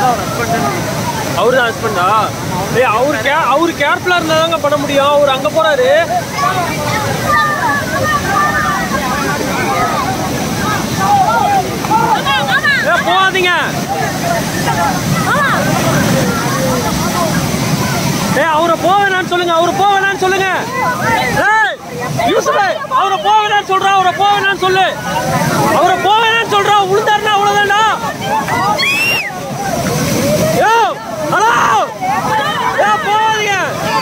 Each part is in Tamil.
அவரு தான் ஹஸ்பண்டா ஏய் அவரு கே அவரு கேர்ஃபுல்லா இருந்தா தாங்க பண்ண முடியும் அவர் அங்க போறாரு ஏ போகாதீங்க ஏ அவரை போக வேணாம்னு சொல்லுங்க அவரை போக வேணாம்னு சொல்லுங்க ஏய் யூசுஃபே அவரை போக வேணாம்னு சொல்றா அவரை போக வேணாம்னு சொல்லு அவரை போக வேணாம்னு சொல்றா விழுந்தாருன்னா அவ்வளவுதான்டா யோ ஹலோ ஏ போகாதீங்க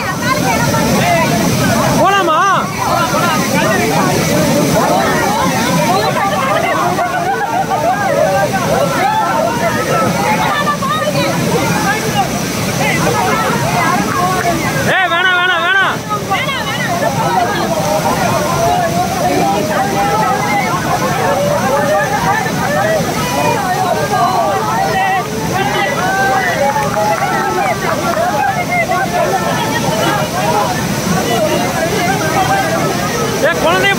போலாமா ஏய் வேணாம் வேணாம் வேணாம் ஏ குழந்தைய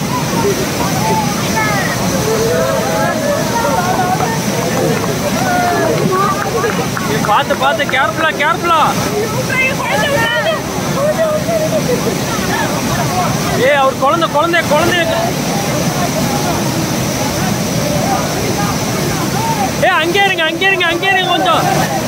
ஏ, பார்த்து பார்த்து கேர்ஃபுல்லா கேர்ஃபுல்லா ஏ அவர் குழந்தை குழந்தை குழந்தைய ஏ அங்கே இருங்க அங்கே இருங்க அங்கே இருங்க கொஞ்சம்